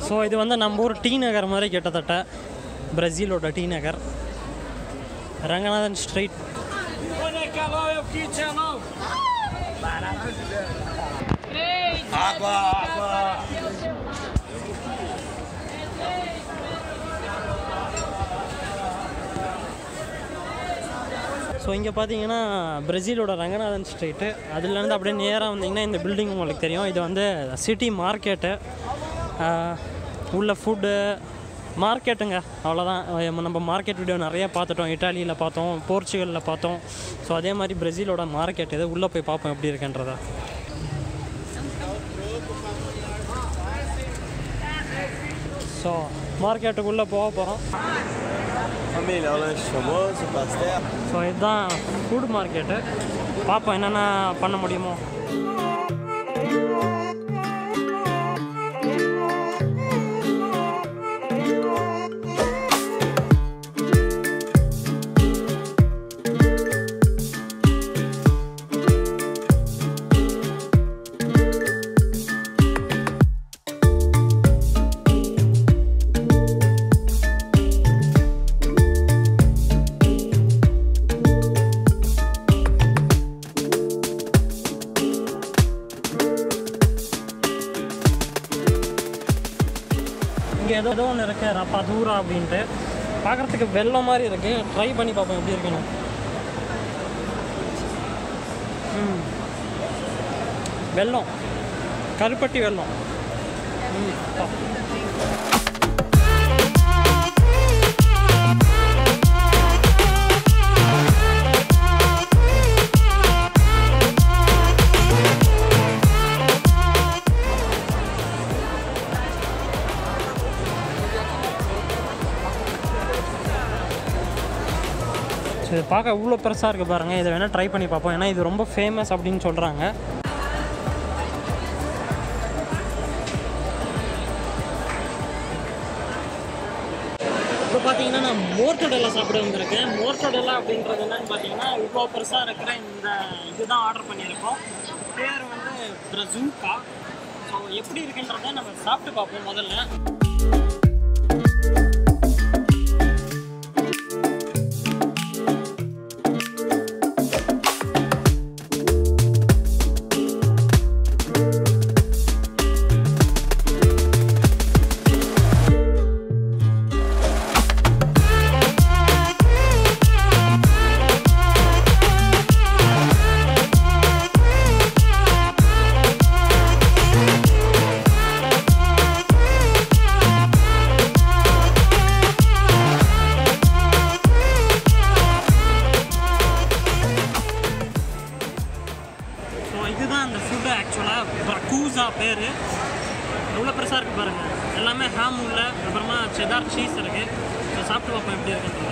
So இது வந்து நம்ம ஊர் டி நகர் மாதிரி கிட்டத்தட்ட பிரேசிலோட T Nagar Ranganathan street so இங்கே பார்த்தீங்கன்னா பிரேசிலோட ரங்கநாதன் ஸ்ட்ரீட்டு அதுலேருந்து அப்படியே நேராக வந்தீங்கன்னா இந்த பில்டிங் உங்களுக்கு தெரியும் இது வந்து சிட்டி மார்க்கெட்டு உள்ள ஃபுட்டு மார்க்கெட்டுங்க அவ்வளோதான் அஹ் நம்ம மார்க்கெட் வீடியோ நிறைய பார்த்துட்டோம் இட்டாலியில் பார்த்தோம் போர்ச்சுகலில் பார்த்தோம் ஸோ அதே மாதிரி பிரேசிலோட மார்க்கெட் இது உள்ளே போய் பார்ப்போம் எப்படி இருக்குன்றத ஸோ மார்க்கெட்டுக்குள்ளே போக போகிறோம் Família, o lanche famoso, pastel. So இதுதான் ஃபுட் மார்க்கெட்டு பார்ப்போம் என்னென்ன பண்ண முடியுமோ இங்கே ஏதோ ஏதோ ஒன்று இருக்குது ரப்பாதூரா அப்படின்ட்டு பார்க்குறதுக்கு வெள்ளம் மாதிரி இருக்குது ட்ரை பண்ணி பார்ப்போம் எப்படி இருக்குன்னு ம் வெள்ளம் கருப்பட்டி வெள்ளம் ம் பா. ஸோ இது பார்க்க இவ்வளோ பெருசாக இருக்குது பாருங்கள் இதை வேணால் ட்ரை பண்ணி பார்ப்போம் ஏன்னா இது ரொம்ப ஃபேமஸ் அப்படின்னு சொல்கிறாங்க இப்போ பார்த்தீங்கன்னா நான் மோர்டடெல்லாம் சாப்பிட வந்திருக்கேன் மோர்டடெல்லா அப்படின்றது என்னன்னு பார்த்தீங்கன்னா இவ்வளோ பெருசாக இருக்கிற இந்த இதுதான் ஆர்டர் பண்ணியிருக்கோம் பேர் வந்து பிரசூக்கா ஸோ எப்படி இருக்குன்றதை நம்ம சாப்பிட்டு பார்ப்போம் முதல்ல ஸோ இதுதான் அந்த ஃபுட்டு ஆக்சுவலாக பர்கூசா பேர் எவ்வளோ பெருசாக இருக்குது பாருங்கள் எல்லாமே ஹாம் உள்ள அப்புறமா செதார் சீஸ் இருக்குது ஸோ சாப்பிட்டு பார்ப்போம் எப்படி இருக்குன்றது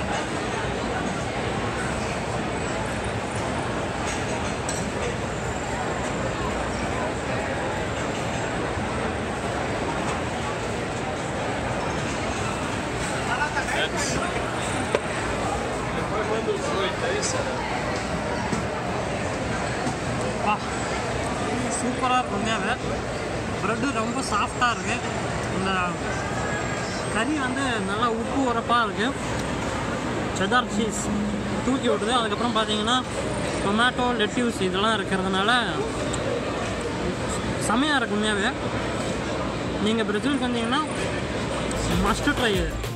வா சூப்பராக இருக்கும் உண்மையாகவே ப்ரெட்டு ரொம்ப சாஃப்டாக இருக்குது இந்த கறி வந்து நல்லா உப்பு உரப்பாக இருக்குது செதார் சீஸ் தூக்கி விடுது அதுக்கப்புறம் பார்த்தீங்கன்னா டொமேட்டோ லெட்யூஸ் இதெல்லாம் இருக்கிறதுனால செமையாக இருக்கு உண்மையாகவே நீங்கள் பிரேசிலுக்கு வந்தீங்கன்னா மஸ்ட் ட்ரை இது